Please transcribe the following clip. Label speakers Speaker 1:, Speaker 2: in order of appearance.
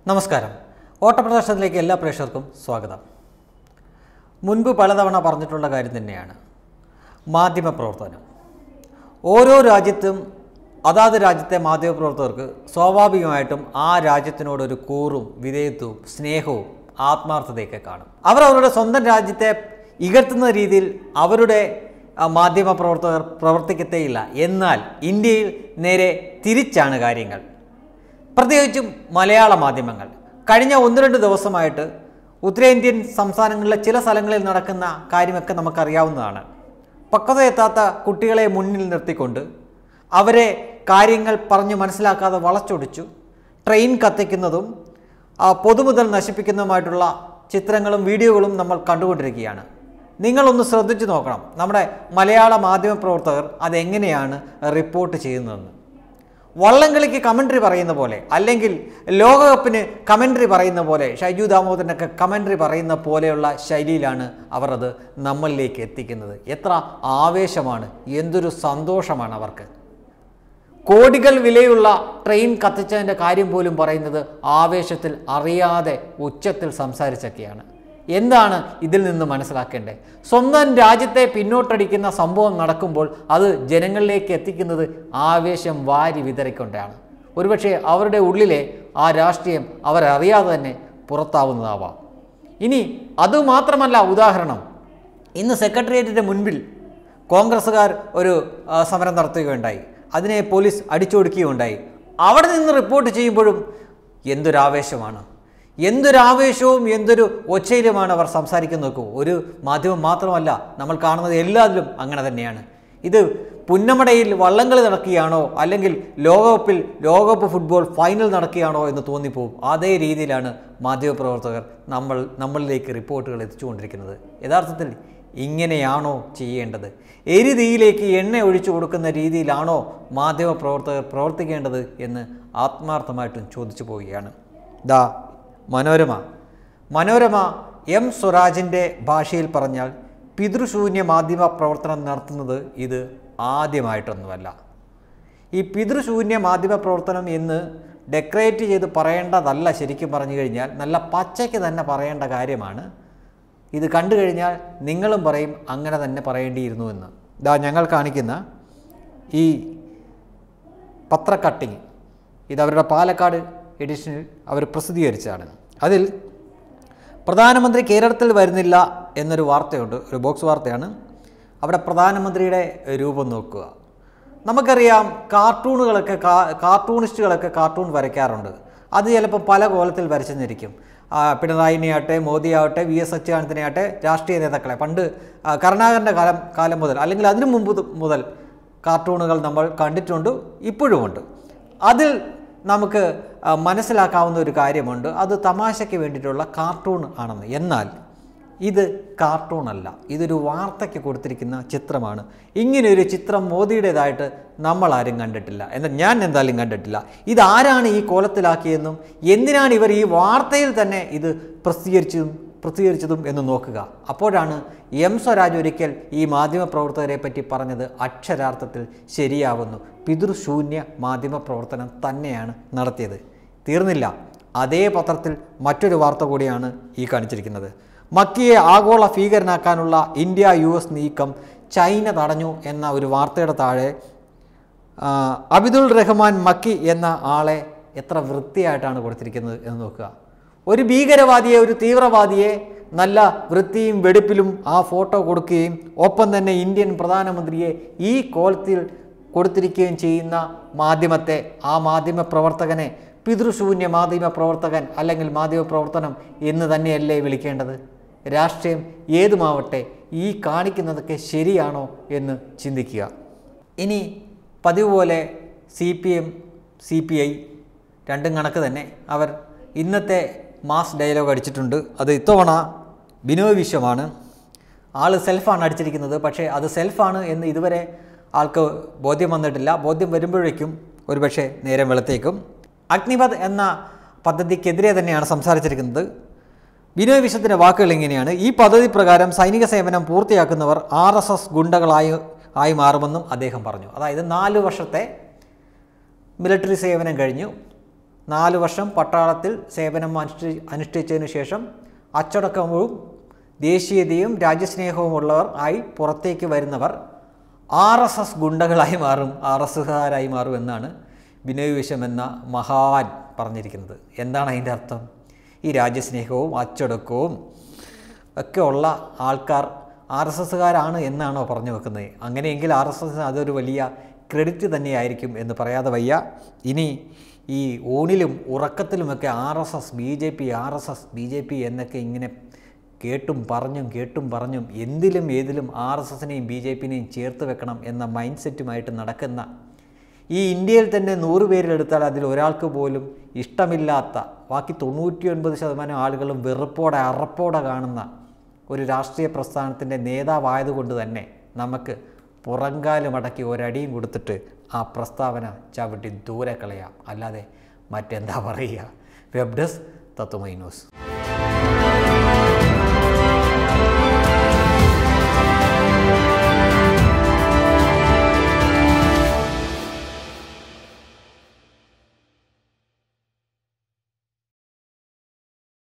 Speaker 1: നമസ്കാരം ഓട്ടപ്രദർശനത്തിലേക്ക് എല്ലാ പ്രേക്ഷകർക്കും സ്വാഗതം മുൻപ് പലതവണ പറഞ്ഞിട്ടുള്ള കാര്യം തന്നെയാണ് മാധ്യമപ്രവർത്തനം ഓരോ രാജ്യത്തും അതാത് രാജ്യത്തെ മാധ്യമപ്രവർത്തകർക്ക് സ്വാഭാവികമായിട്ടും ആ രാജ്യത്തിനോടൊരു കൂറും വിധേയത്വവും സ്നേഹവും ആത്മാർത്ഥതയൊക്കെ കാണും അവർ അവരുടെ സ്വന്തം രാജ്യത്തെ ഇകഴ്ത്തുന്ന രീതിയിൽ അവരുടെ ആ, മാധ്യമപ്രവർത്തകർ പ്രവർത്തിക്കത്തേയില്ല എന്നാൽ ഇന്ത്യയിൽ നേരെ തിരിച്ചാണ് കാര്യങ്ങൾ പ്രത്യേകിച്ചും മലയാള മാധ്യമങ്ങൾ കഴിഞ്ഞ ഒന്ന് രണ്ട് ദിവസമായിട്ട് ഉത്തരേന്ത്യൻ സംസ്ഥാനങ്ങളിലെ ചില സ്ഥലങ്ങളിൽ നടക്കുന്ന കാര്യമൊക്കെ നമുക്കറിയാവുന്നതാണ് പക്വതയെത്താത്ത കുട്ടികളെ മുന്നിൽ നിർത്തിക്കൊണ്ട് അവരെ കാര്യങ്ങൾ പറഞ്ഞു മനസ്സിലാക്കാതെ വളച്ചൊടിച്ചു ട്രെയിൻ കത്തിക്കുന്നതും ആ, പൊതുമുതൽ നശിപ്പിക്കുന്നതുമായിട്ടുള്ള ചിത്രങ്ങളും വീഡിയോകളും നമ്മൾ കണ്ടുകൊണ്ടിരിക്കുകയാണ് നിങ്ങളൊന്ന് ശ്രദ്ധിച്ചു നോക്കണം നമ്മുടെ മലയാള മാധ്യമപ്രവർത്തകർ അതെങ്ങനെയാണ് റിപ്പോർട്ട് ചെയ്യുന്നതെന്ന് വള്ളംകളിക്ക് കമൻട്രി പറയുന്ന പോലെ അല്ലെങ്കിൽ ലോകകപ്പിന് കമൻട്രി പറയുന്ന പോലെ ഷൈജു ദാമോദരനൊക്കെ കമൻട്രി പറയുന്ന പോലെയുള്ള ശൈലിയിലാണ് അവർ അത് നമ്മളിലേക്ക് എത്തിക്കുന്നത് എത്ര ആവേശമാണ് എന്തൊരു സന്തോഷമാണ് അവർക്ക് കോടികൾ വിലയുള്ള ട്രെയിൻ കത്തിച്ചതിൻ്റെ കാര്യം പോലും പറയുന്നത് ആവേശത്തിൽ അറിയാതെ ഉച്ചത്തിൽ സംസാരിച്ചൊക്കെയാണ് എന്താണ് ഇതിൽ നിന്ന് മനസ്സിലാക്കേണ്ടത് സ്വന്തം രാജ്യത്തെ പിന്നോട്ടടിക്കുന്ന സംഭവം നടക്കുമ്പോൾ അത് ജനങ്ങളിലേക്ക് എത്തിക്കുന്നത് ആവേശം വാരി വിതറിക്കൊണ്ടാണ് ഒരുപക്ഷെ അവരുടെ ഉള്ളിലെ ആ രാഷ്ട്രീയം അവരറിയാതെ തന്നെ പുറത്താവുന്നതാവാം ഇനി അതുമാത്രമല്ല ഉദാഹരണം ഇന്ന് സെക്രട്ടേറിയറ്റിൻ്റെ മുൻപിൽ കോൺഗ്രസ്സുകാർ ഒരു ആ, സമരം നടത്തുകയുണ്ടായി അതിനെ പോലീസ് അടിച്ചൊടുക്കുകയുണ്ടായി അവിടെ നിന്ന് റിപ്പോർട്ട് ചെയ്യുമ്പോഴും എന്തൊരാവേശമാണ് എന്തൊരാവേശവും എന്തൊരു ഒച്ചയിലുമാണ് അവർ സംസാരിക്കുന്നത് നോക്കൂ ഒരു മാധ്യമം മാത്രമല്ല നമ്മൾ കാണുന്നത് എല്ലാത്തിലും അങ്ങനെ തന്നെയാണ് ഇത് പുന്നമടയിൽ വള്ളംകളി നടക്കുകയാണോ അല്ലെങ്കിൽ ലോകകപ്പിൽ ലോകകപ്പ് ഫുട്ബോൾ ഫൈനൽ നടക്കുകയാണോ എന്ന് തോന്നിപ്പോവും അതേ രീതിയിലാണ് മാധ്യമപ്രവർത്തകർ നമ്മൾ നമ്മളിലേക്ക് റിപ്പോർട്ടുകൾ എത്തിച്ചുകൊണ്ടിരിക്കുന്നത് യഥാർത്ഥത്തിൽ ഇങ്ങനെയാണോ ചെയ്യേണ്ടത് എരിതീയിലേക്ക് എണ്ണ ഒഴിച്ചു കൊടുക്കുന്ന രീതിയിലാണോ മാധ്യമപ്രവർത്തകർ പ്രവർത്തിക്കേണ്ടത് എന്ന് ആത്മാർത്ഥമായിട്ടും ചോദിച്ചു പോവുകയാണ് ദാ മനോരമ മനോരമ എം സ്വരാജിൻ്റെ ഭാഷയിൽ പറഞ്ഞാൽ പിതൃശൂന്യ മാധ്യമ പ്രവർത്തനം നടത്തുന്നത് ഇത് ആദ്യമായിട്ടൊന്നുമല്ല ഈ പിതൃശൂന്യ മാധ്യമ പ്രവർത്തനം എന്ന് ഡെക്കറേറ്റ് ചെയ്ത് പറയേണ്ടതല്ല ശരിക്കും പറഞ്ഞു കഴിഞ്ഞാൽ നല്ല പച്ചയ്ക്ക് തന്നെ പറയേണ്ട കാര്യമാണ് ഇത് കണ്ടു കഴിഞ്ഞാൽ നിങ്ങളും പറയും അങ്ങനെ തന്നെ പറയേണ്ടിയിരുന്നു എന്ന് ഇതാ ഞങ്ങൾ കാണിക്കുന്ന ഈ പത്ര കട്ടിങ് ഇത് അവരുടെ പാലക്കാട് എഡിഷനിൽ അവർ പ്രസിദ്ധീകരിച്ചതാണ് അതിൽ പ്രധാനമന്ത്രി കേരളത്തിൽ വരുന്നില്ല എന്നൊരു വാർത്തയുണ്ട് ഒരു ബോക്സ് വാർത്തയാണ് അവിടെ പ്രധാനമന്ത്രിയുടെ രൂപം നോക്കുക നമുക്കറിയാം കാർട്ടൂണുകളൊക്കെ കാ- കാർട്ടൂണിസ്റ്റുകളൊക്കെ കാർട്ടൂൺ വരയ്ക്കാറുണ്ട് അത് ചിലപ്പോൾ പല കോലത്തിൽ വരച്ചെന്നിരിക്കും ആ, പിണറായിനെയാട്ടെ മോദിയാവട്ടെ വി എസ് അച്യുതാനന്ദനെയാട്ടെ രാഷ്ട്രീയ നേതാക്കളെ പണ്ട് ആ, കരുണാകരൻ്റെ കാലം കാലം മുതൽ അല്ലെങ്കിൽ അതിനു മുമ്പ് തു- മുതൽ കാർട്ടൂണുകൾ നമ്മൾ കണ്ടിട്ടുണ്ട് ഇപ്പോഴുമുണ്ട് അതിൽ നമുക്ക് ആ, മനസ്സിലാക്കാവുന്ന ഒരു കാര്യമുണ്ട് അത് തമാശയ്ക്ക് വേണ്ടിയിട്ടുള്ള കാർട്ടൂൺ ആണെന്ന് എന്നാൽ ഇത് കാർട്ടൂൺ അല്ല ഇതൊരു വാർത്തയ്ക്ക് കൊടുത്തിരിക്കുന്ന ചിത്രമാണ് ഇങ്ങനെ ഒരു ചിത്രം മോദിയുടേതായിട്ട് നമ്മൾ ആരും കണ്ടിട്ടില്ല എന്നാൽ ഞാൻ എന്തായാലും കണ്ടിട്ടില്ല ഇതാരാണ് ഈ കോലത്തിലാക്കിയെന്നും എന്തിനാണ് ഇവർ ഈ വാർത്തയിൽ തന്നെ ഇത് പ്രസിദ്ധീകരിച്ചതും പ്രസിദ്ധീകരിച്ചതും എന്ന് നോക്കുക അപ്പോഴാണ് എം സ്വരാജ് ഒരിക്കൽ ഈ മാധ്യമപ്രവർത്തകരെ പറ്റി പറഞ്ഞത് അക്ഷരാർത്ഥത്തിൽ ശരിയാവുന്നു പിതൃശൂന്യ മാധ്യമപ്രവർത്തനം തന്നെയാണ് നടത്തിയത് തീർന്നില്ല അതേ പത്രത്തിൽ മറ്റൊരു വാർത്ത കൂടിയാണ് ഈ കാണിച്ചിരിക്കുന്നത് മക്കിയെ ആഗോള ഭീകരനാക്കാനുള്ള ഇന്ത്യ യു എസ് നീക്കം ചൈന തടഞ്ഞു എന്ന ഒരു വാർത്തയുടെ താഴെ ആ, അബിദുൾ റഹ്മാൻ മക്കി എന്ന ആളെ എത്ര വൃത്തിയായിട്ടാണ് കൊടുത്തിരിക്കുന്നത് എന്ന് നോക്കുക ഒരു ഭീകരവാദിയെ ഒരു തീവ്രവാദിയെ നല്ല വൃത്തിയും വെടുപ്പിലും ആ ഫോട്ടോ കൊടുക്കുകയും ഒപ്പം തന്നെ ഇന്ത്യൻ പ്രധാനമന്ത്രിയെ ഈ കോലത്തിൽ കൊടുത്തിരിക്കുകയും ചെയ്യുന്ന മാധ്യമത്തെ ആ മാധ്യമ പ്രവർത്തകനെ പിതൃശൂന്യ മാധ്യമ പ്രവർത്തകൻ അല്ലെങ്കിൽ മാധ്യമ പ്രവർത്തനം എന്ന് തന്നെയല്ലേ വിളിക്കേണ്ടത് രാഷ്ട്രീയം ഏതുമാവട്ടെ ഈ കാണിക്കുന്നതൊക്കെ ശരിയാണോ എന്ന് ചിന്തിക്കുക ഇനി പതിവ് പോലെ C P M C P I രണ്ടും കണക്ക് തന്നെ അവർ ഇന്നത്തെ മാസ് ഡയലോഗ് അടിച്ചിട്ടുണ്ട് അത് ഇത്തവണ ബിനോയ് വിശ്വമാണ് ആൾ സെൽഫാണ് അടിച്ചിരിക്കുന്നത് പക്ഷേ അത് സെൽഫാണ് എന്ന് ഇതുവരെ ആൾക്ക് ബോധ്യം വന്നിട്ടില്ല ബോധ്യം വരുമ്പോഴേക്കും ഒരുപക്ഷെ നേരം വെളുത്തേക്കും അഗ്നിപത് എന്ന പദ്ധതിക്കെതിരെ തന്നെയാണ് സംസാരിച്ചിരിക്കുന്നത് ബിനോയ് വിശ്വത്തിൻ്റെ വാക്കുകൾ ഇങ്ങനെയാണ് ഈ പദ്ധതി പ്രകാരം സൈനിക സേവനം പൂർത്തിയാക്കുന്നവർ ആർ എസ് എസ് ഗുണ്ടകളായി ആയി മാറുമെന്നും അദ്ദേഹം പറഞ്ഞു അതായത് നാല് വർഷത്തെ മിലിറ്ററി സേവനം കഴിഞ്ഞു നാല് വർഷം പട്ടാളത്തിൽ സേവനം അനുഷ്ഠി അനുഷ്ഠിച്ചതിനു ശേഷം അച്ചടക്കവും ദേശീയതയും രാജ്യസ്നേഹവുമുള്ളവർ ആയി പുറത്തേക്ക് വരുന്നവർ ആർ എസ് എസ് ഗുണ്ടകളായി മാറും ആർ എസ് എസ്സുകാരായി മാറും എന്നാണ് ബിനോയ് വിശ്വം എന്ന മഹാൻ പറഞ്ഞിരിക്കുന്നത് എന്താണ് അതിൻ്റെ അർത്ഥം ഈ രാജ്യസ്നേഹവും അച്ചടക്കവും ഒക്കെ ഉള്ള ആൾക്കാർ ആർ എസ് എസ്സുകാരാണ് എന്നാണോ പറഞ്ഞു വെക്കുന്നത് അങ്ങനെയെങ്കിൽ ആർ എസ് എസ് അതൊരു വലിയ ക്രെഡിറ്റ് തന്നെയായിരിക്കും എന്ന് പറയാതെ വയ്യ ഇനി ഈ ഊണിലും ഉറക്കത്തിലുമൊക്കെ R S S B J P R S S B J P എന്നൊക്കെ ഇങ്ങനെ കേട്ടും പറഞ്ഞും കേട്ടും പറഞ്ഞും എന്തിലും ഏതിലും ആർ എസ് എസിനെയും ബി ജെ പിനെയും ചേർത്ത് വെക്കണം എന്ന മൈൻഡ് സെറ്റുമായിട്ട് നടക്കുന്ന ഈ ഇന്ത്യയിൽ തന്നെ നൂറ് പേരിലെടുത്താൽ അതിൽ ഒരാൾക്ക് പോലും ഇഷ്ടമില്ലാത്ത ബാക്കി തൊണ്ണൂറ്റി ഒൻപത് ശതമാനം ആളുകളും വെറുപ്പോടെ അറപ്പോടെ കാണുന്ന ഒരു രാഷ്ട്രീയ പ്രസ്ഥാനത്തിൻ്റെ നേതാവായതുകൊണ്ട് തന്നെ നമുക്ക് പുറങ്കാലുമടക്കി ഒരടിയും കൊടുത്തിട്ട് ആ പ്രസ്താവന ചവിട്ടി ദൂരെ കളയാം അല്ലാതെ മറ്റെന്താ പറയുക വെബ് ഡെസ്ക് തത്വമൈ ന്യൂസ്